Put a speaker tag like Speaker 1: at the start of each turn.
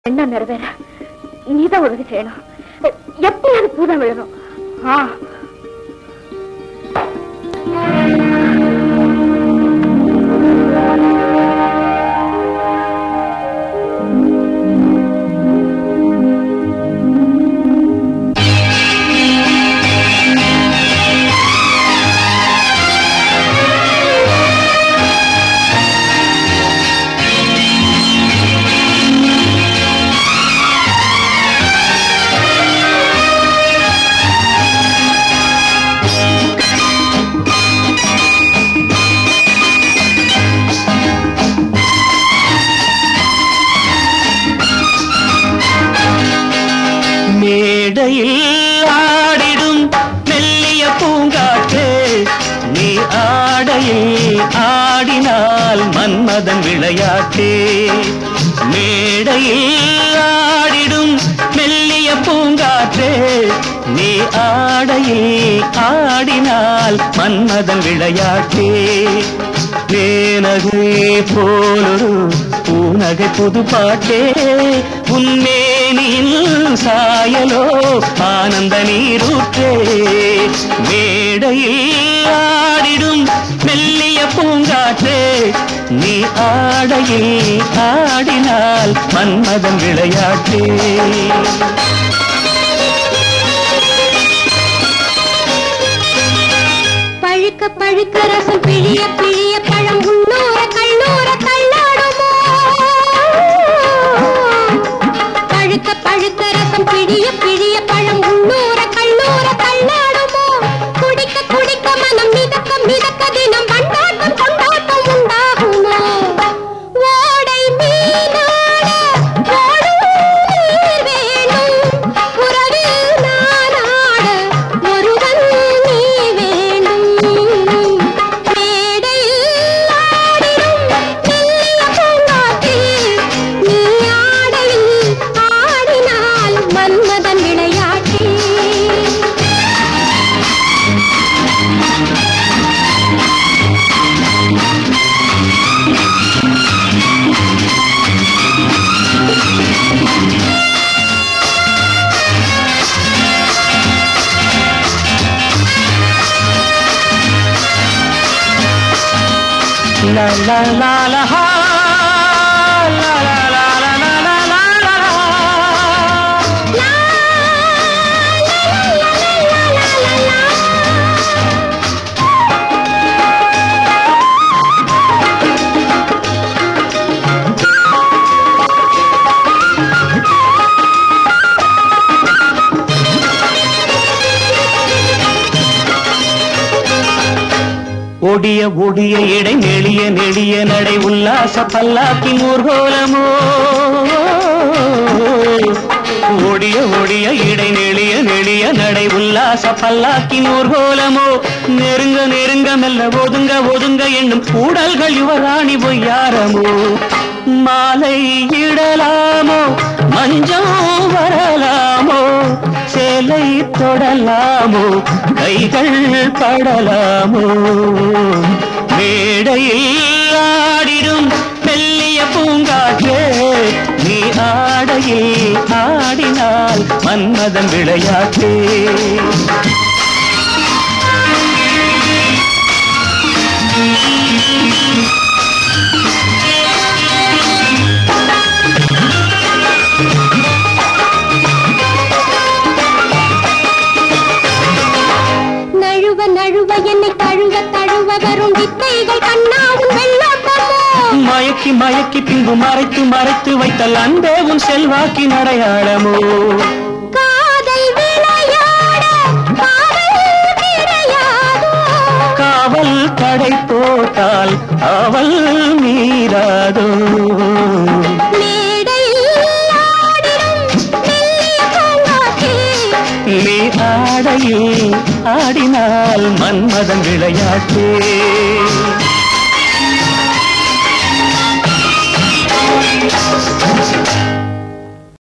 Speaker 1: என்ன நிறைவேற நீதான் உதவி செய்யணும் எப்படியாவது பூதம் விழணும் ஆ
Speaker 2: மேடையில் ஆடிடும் மெல்லிய பூங்காற்று நீ ஆடையில் ஆடினால் மன்மதன் விளையாட்டு மேடையில் ஆடிடும் மெல்லிய பூங்காற்று நீ ஆடையில் ஆடினால் மன்மதன் விளையாட்டு தேனகை போலொரு பூநகை புது பாட்டே உன்மேனியில் சாயலோ ஆனந்த நீரூற்றே மேடையில் ஆடிடும் மெல்லிய பூங்காற்றே நீ ஆடையில் ஆடினால் மன்மதன் விளையாட்டே
Speaker 3: பழுக்க பழுக்க ரசம் பிழிய பிழிய பழம் உள்ளூர கல்லூர தள்ளாடுமோ பழுக்க பழுக்க ரசம் பிழிய பிழிய பழம் உள்ளூர கல்லூர தள்ளாடுமோ குடிக்க குடிக்க மனம் மிதக்க மிதக்க தினம் பண்டாட்டம் கொண்டாட்டம் உண்டாகுமோ ஓடை மீனாட ஓடும் நீர் வேணும் உறவில் நானாட ஒருவன் நீ வேண்டும் மேடையில் ஆடிடும் மெல்லிய பூங்காற்றில் நீ ஆடையில் ஆடினால் Manmadhan விளையாட்டே
Speaker 2: La la la la ha la la la la la la la la la ஒடிய ஒடிய இடை நெளிய நெளிய நடை உல்லாச பல்லாக்கின் ஊர்கோலமோ ஒடிய ஒடிய இடை நெளிய நெளிய நடை உல்லாச பல்லாக்கின் ஊர்கோலமோ நெருங்க நெருங்க மெல்ல ஒதுங்க ஒதுங்க என்னும் கூடல்கள் யுவராணி பொய்யாரமோ மாலை இடலாமோ மஞ்சம் வரலாமோ சேலை தொடலாமோ கைகள் படலாமோ மேடையில் ஆடிடும் மெல்லிய பூங்காற்றே நீ ஆடையில் ஆடினால் மன்மதன் விளையாட்டே
Speaker 3: நழுவ நழுவ என்னை தழுவ தழுவ வரும் வித்தைகள் கண்ணாவும் வெள்ளோட்டமோ
Speaker 2: மயக்கி மயக்கி பின்பு மறைத்து மறைத்து வைத்தல் அன்பே உன் செல்வாக்கின் அடையாளமோ
Speaker 3: காதல் விளையாட காதல் கிடையாதோ
Speaker 2: காவல் தடை போட்டால் அவள் மீறாதோ
Speaker 3: மேடையில் ஆடிடும் மெல்லிய பூங்காற்றே
Speaker 2: நீ ஆடையில் ஆடினால் மன்மதன் விளையாட்டே